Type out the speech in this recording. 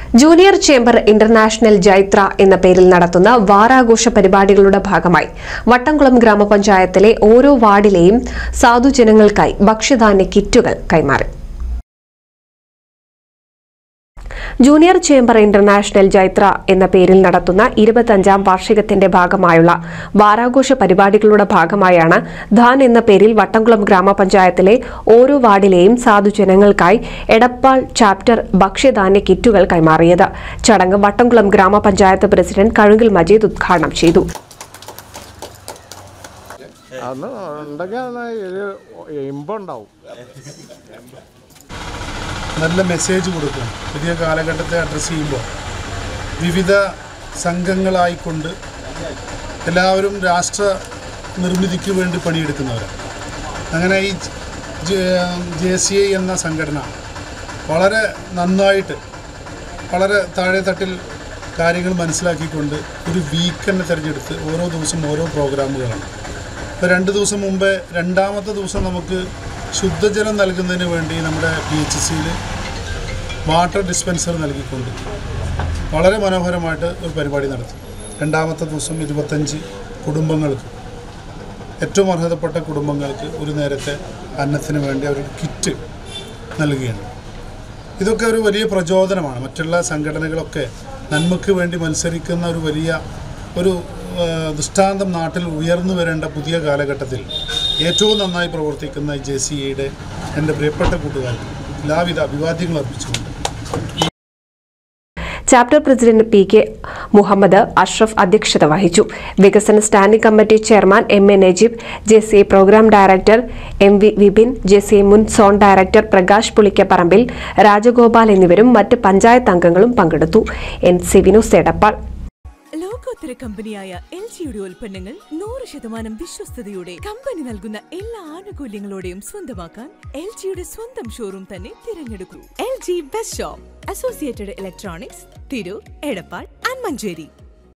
junior chamber international ജൈത്ര എന്ന പേരിൽ നടത്തുന്ന വാരാഘോഷ പരിപാടികളുടെ ഭാഗമായി വട്ടംകുളം ഗ്രാമപഞ്ചായത്തിലെ ഓരോ വാർഡിലെയും സാധുജനങ്ങൾക്കായി ഭക്ഷ്യധാന്യ കിറ്റുകൾ കൈമാറി ജൂനിയർ ചേംബർ ഇന്റർനാഷണൽ ജൈത്ര എന്ന പേരിൽ നടത്തുന്ന ഇരുപത്തഞ്ചാം വാർഷികത്തിന്റെ ഭാഗമായുള്ള വാരാഘോഷ പരിപാടികളുടെ ഭാഗമായാണ് ധാൻ എന്ന പേരിൽ വട്ടംകുളം ഗ്രാമപഞ്ചായത്തിലെ ഓരോ വാർഡിലെയും സാധുജനങ്ങൾക്കായി എടപ്പാൾ ചാപ്റ്റർ ഭക്ഷ്യധാന്യ കിറ്റുകൾ കൈമാറിയത് ചടങ്ങ് വട്ടംകുളം ഗ്രാമപഞ്ചായത്ത് പ്രസിഡന്റ് കഴുകിൽ മജീദ് ഉദ്ഘാടനം ചെയ്തു അന്ന് ഉണ്ടെങ്കിൽ അന്ന് ഒരു ഇമ്പുണ്ടാവും നല്ല മെസ്സേജ് കൊടുക്കും പുതിയ കാലഘട്ടത്തെ അഡ്രസ്സ് ചെയ്യുമ്പോൾ വിവിധ സംഘങ്ങളായിക്കൊണ്ട് എല്ലാവരും രാഷ്ട്ര നിർമ്മിതിക്ക് വേണ്ടി പണിയെടുക്കുന്നവരാണ് അങ്ങനെ ഈ ജെ സി ഐ എന്ന സംഘടന വളരെ നന്നായിട്ട് വളരെ താഴെ തട്ടിൽ കാര്യങ്ങൾ മനസ്സിലാക്കിക്കൊണ്ട് ഒരു വീക്ക് തന്നെ തിരഞ്ഞെടുത്ത് ഓരോ ദിവസം ഓരോ പ്രോഗ്രാമുകളാണ് ഇപ്പോൾ രണ്ട് ദിവസം മുമ്പേ രണ്ടാമത്തെ ദിവസം നമുക്ക് ശുദ്ധജലം നൽകുന്നതിന് വേണ്ടി നമ്മുടെ പി എച്ച് സിയിൽ വാട്ടർ ഡിസ്പെൻസർ നൽകിക്കൊണ്ട് വളരെ മനോഹരമായിട്ട് ഒരു പരിപാടി നടത്തി രണ്ടാമത്തെ ദിവസം ഇരുപത്തഞ്ച് കുടുംബങ്ങൾക്ക് ഏറ്റവും അർഹതപ്പെട്ട കുടുംബങ്ങൾക്ക് ഒരു നേരത്തെ അന്നത്തിന് വേണ്ടി ഒരു കിറ്റ് നൽകുകയാണ് ഇതൊക്കെ ഒരു വലിയ പ്രചോദനമാണ് മറ്റുള്ള സംഘടനകളൊക്കെ നന്മയ്ക്ക് വേണ്ടി മത്സരിക്കുന്ന ഒരു വലിയ ഒരു ആ, ദൃഷ്ടാന്തം നാട്ടിൽ ഉയർന്നു വരേണ്ട പുതിയ കാലഘട്ടത്തിൽ ഏറ്റവും നന്നായി പ്രവർത്തിക്കുന്ന ജെ സി എയുടെ എൻ്റെ പ്രിയപ്പെട്ട കൂട്ടുകാർക്ക് എല്ലാവിധ അഭിവാദ്യങ്ങൾ അർപ്പിച്ചുകൊണ്ട് chapter president P K Muhammad Ashraf അധ്യക്ഷത വഹിച്ചു വികസന standing committee chairman M A Najeeb J C programme director M V Vipin J C മുൻ സോൺ ഡയറക്ടർ പ്രകാശ് പുളിക്കപ്പറമ്പിൽ രാജഗോപാൽ എന്നിവരും മറ്റ് പഞ്ചായത്ത് അംഗങ്ങളും പങ്കെടുത്തു എൻ സി വിനോസ് എടപ്പാൾ ലോകോത്തര കമ്പനിയായ എൽ ജിയുടെ ഉൽപ്പന്നങ്ങൾ നൂറ് ശതമാനം വിശ്വസ്തയോടെ കമ്പനി നൽകുന്ന എല്ലാ ആനുകൂല്യങ്ങളോടെയും സ്വന്തമാക്കാൻ എൽ ജിയുടെ സ്വന്തം ഷോറൂം തന്നെ തിരഞ്ഞെടുക്കൂ L G best shop associated electronics Tirur Edappal and Manjeri